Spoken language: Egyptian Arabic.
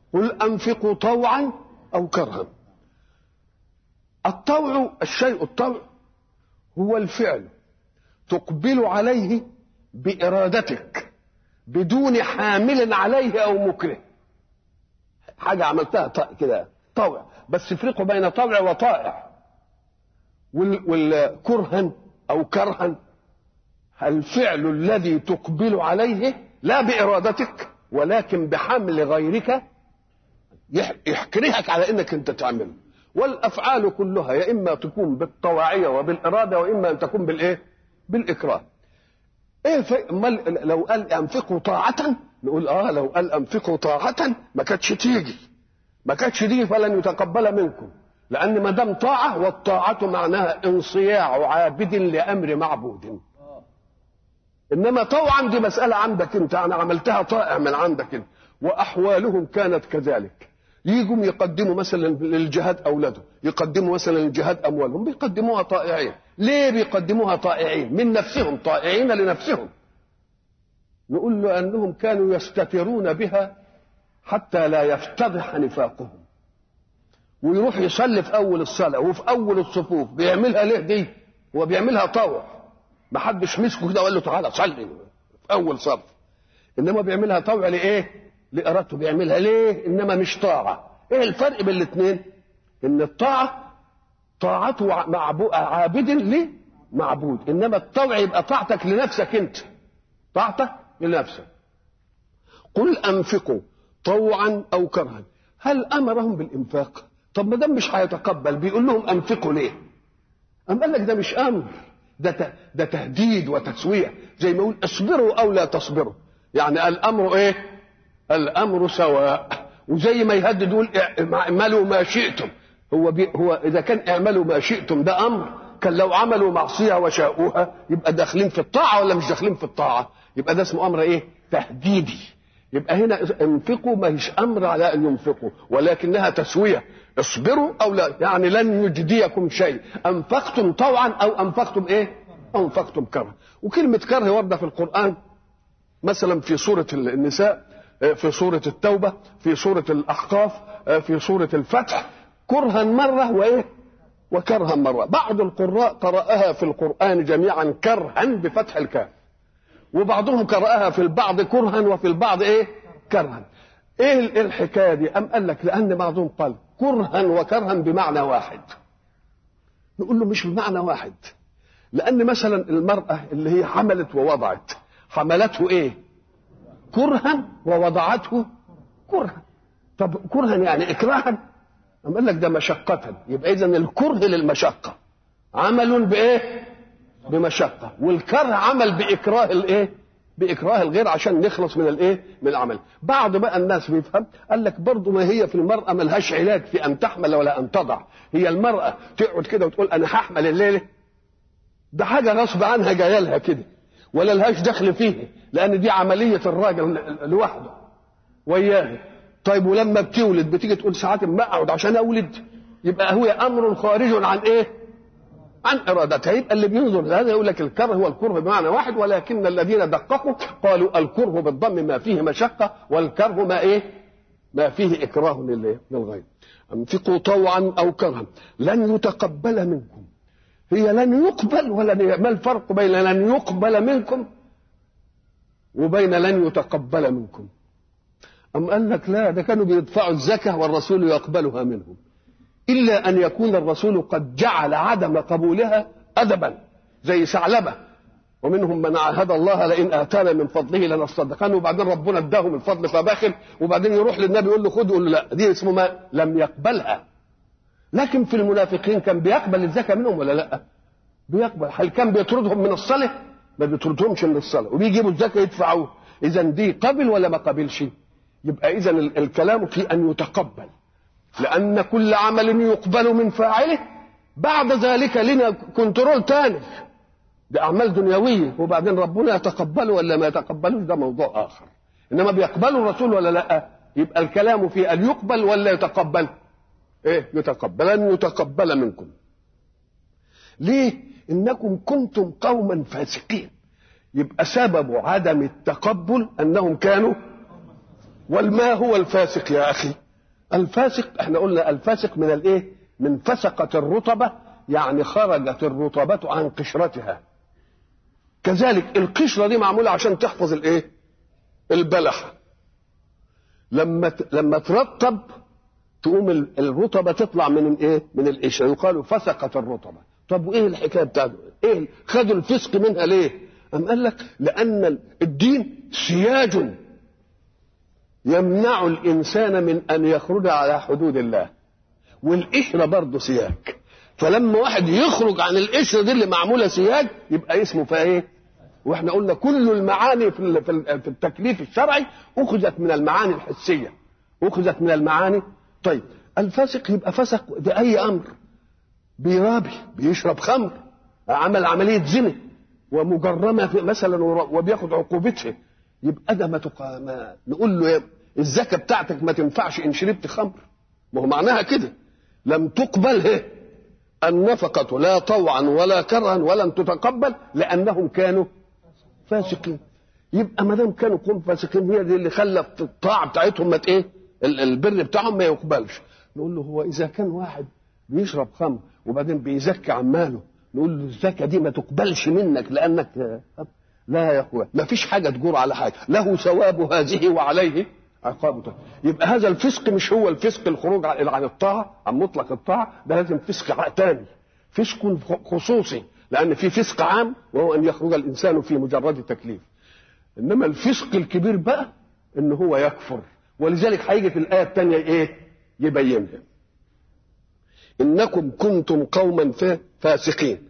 قل أنفقوا طوعا أو كرها الطوع الشيء الطوع هو الفعل تقبل عليه بإرادتك بدون حامل عليه أو مكره حاجة عملتها كده طوع بس افرقوا بين طوع وطائع والكرها أو كرها الفعل الذي تقبل عليه لا بإرادتك ولكن بحمل غيرك يحكرهك على انك انت تعمله والافعال كلها يا اما تكون بالطواعيه وبالاراده واما ان تكون بالايه بالاكراه ايه في لو قال انفقوا طاعه نقول اه لو قال انفقوا طاعه ما كانتش تيجي ما كانتش تيجي فلن يتقبل منكم لان ما دام طاعه والطاعه معناها انصياع عابد لامر معبود انما طوعا دي مساله عندك انت انا عملتها طائع من عندك انت واحوالهم كانت كذلك يجوا يقدموا مثلا للجهاد اولادهم يقدموا مثلا للجهاد اموالهم بيقدموها طائعين ليه بيقدموها طائعين من نفسهم طائعين لنفسهم نقول له انهم كانوا يستترون بها حتى لا يفتضح نفاقهم ويروح يصلي في اول الصلاه وفي اول الصفوف بيعملها ليه دي هو بيعملها طوع ما حدش مسكه كده وقال له تعالى صلي في اول صف انما بيعملها طوع لايه لارادته بيعملها ليه انما مش طاعه ايه الفرق بين الاثنين ان الطاعه طاعته عابد لمعبود انما الطوع يبقى طاعتك لنفسك انت طاعتك لنفسك قل انفقوا طوعا او كرها هل امرهم بالانفاق طب ما دام مش هيتقبل بيقول لهم انفقوا ليه أم قال لك ده مش امر ده ده تهديد وتسويع زي ما يقول اصبروا او لا تصبروا يعني الامر ايه الامر سواء وزي ما يهدد يقول اعملوا ما شئتم هو بي هو اذا كان اعملوا ما شئتم ده امر كان لو عملوا معصيه وشاءوها يبقى داخلين في الطاعه ولا مش داخلين في الطاعه يبقى ده اسمه امر ايه تهديدي يبقى هنا انفقوا ما هيش امر على ان ينفقوا ولكنها تسويه اصبروا او لا يعني لن يجديكم شيء انفقتم طوعا او انفقتم ايه او انفقتم كره وكلمه كره ورده في القران مثلا في سوره النساء في سوره التوبه في سوره الاحقاف في سوره الفتح كرها مره وايه وكرها مره بعض القراء قراها في القران جميعا كرها بفتح الكاف وبعضهم قراها في البعض كرها وفي البعض ايه كرها ايه الحكايه دي ام قال لك لان بعضهم قال كرها وكرها بمعنى واحد نقول له مش بمعنى واحد لان مثلا المراه اللي هي حملت ووضعت حملته ايه كرها ووضعته كرها طب كرها يعني اكراها أم قال لك ده مشقة يبقى إذا الكره للمشقة عمل بإيه؟ بمشقة والكره عمل بإكراه الإيه؟ بإكراه الغير عشان نخلص من الإيه؟ من العمل بعض بقى الناس بيفهم قال لك برضه ما هي في المرأة ملهاش علاج في أن تحمل ولا أن تضع هي المرأة تقعد كده وتقول أنا هحمل الليلة ده حاجة غصب عنها جاية لها كده ولا لهاش دخل فيه لأن دي عملية الراجل لوحده وياه طيب ولما بتولد بتيجي تقول ساعات ما اقعد عشان اولد يبقى هو امر خارج عن ايه؟ عن ارادتها يبقى اللي بينظر لهذا يقول لك الكره هو الكره بمعنى واحد ولكن الذين دققوا قالوا الكره بالضم ما فيه مشقه والكره ما ايه؟ ما فيه اكراه للغير انفقوا طوعا او كرها لن يتقبل منكم هي لن يقبل ولا ما الفرق بين لن يقبل منكم وبين لن يتقبل منكم أم قال لك لا ده كانوا بيدفعوا الزكاة والرسول يقبلها منهم إلا أن يكون الرسول قد جعل عدم قبولها أدبا زي ثعلبة ومنهم من عاهد الله لئن آتانا من فضله لنصدقن وبعدين ربنا اداهم الفضل فباخل وبعدين يروح للنبي يقول له خد يقول له لا دي اسمه ما لم يقبلها لكن في المنافقين كان بيقبل الزكاة منهم ولا لا بيقبل هل كان بيطردهم من الصلاة ما بيطردهمش من الصلاة وبيجيبوا الزكاة يدفعوه إذا دي قبل ولا ما قبلش يبقى اذا الكلام في ان يتقبل لان كل عمل يقبل من فاعله بعد ذلك لنا كنترول تاني ده اعمال دنيويه وبعدين ربنا يتقبله ولا ما يتقبلوش ده موضوع اخر انما بيقبله الرسول ولا لا يبقى الكلام في ان يقبل ولا يتقبل ايه يتقبل ان يتقبل منكم ليه انكم كنتم قوما فاسقين يبقى سبب عدم التقبل انهم كانوا والما هو الفاسق يا اخي الفاسق احنا قلنا الفاسق من الايه من فسقت الرطبه يعني خرجت الرطبه عن قشرتها كذلك القشره دي معموله عشان تحفظ الايه البلح لما لما ترطب تقوم الرطبه تطلع من الايه من القشره يقال فسقت الرطبه طب وايه الحكايه بتاعته ايه خدوا الفسق منها ليه أم قال لك لأن الدين سياج يمنع الإنسان من أن يخرج على حدود الله والقشرة برضه سياج فلما واحد يخرج عن القشرة دي اللي معمولة سياج يبقى اسمه فيها ايه واحنا قلنا كل المعاني في في التكليف الشرعي اخذت من المعاني الحسيه اخذت من المعاني طيب الفاسق يبقى فسق باي امر بيرابي بيشرب خمر عمل عمليه زنا ومجرمه مثلا وبياخد عقوبتها يبقى ده ما, تقا... ما نقول له الزكاه بتاعتك ما تنفعش ان شربت خمر ما هو معناها كده لم تقبل هي النفقة لا طوعا ولا كرها ولن تتقبل لأنهم كانوا فاسقين يبقى ما دام كانوا قوم فاسقين هي دي اللي خلت الطاعة بتاعتهم ما ايه البر بتاعهم ما يقبلش نقول له هو إذا كان واحد بيشرب خمر وبعدين بيزكي عماله نقول له الزكاة دي ما تقبلش منك لأنك لا يا اخوان ما فيش حاجة تجور على حاجة له ثواب هذه وعليه عقابه يبقى هذا الفسق مش هو الفسق الخروج عن الطاعة عن مطلق الطاعة ده لازم فسق تاني فسق خصوصي لأن في فسق عام وهو أن يخرج الإنسان في مجرد تكليف إنما الفسق الكبير بقى إن هو يكفر ولذلك هيجي في الآية الثانية إيه يبينها إنكم كنتم قوما فاسقين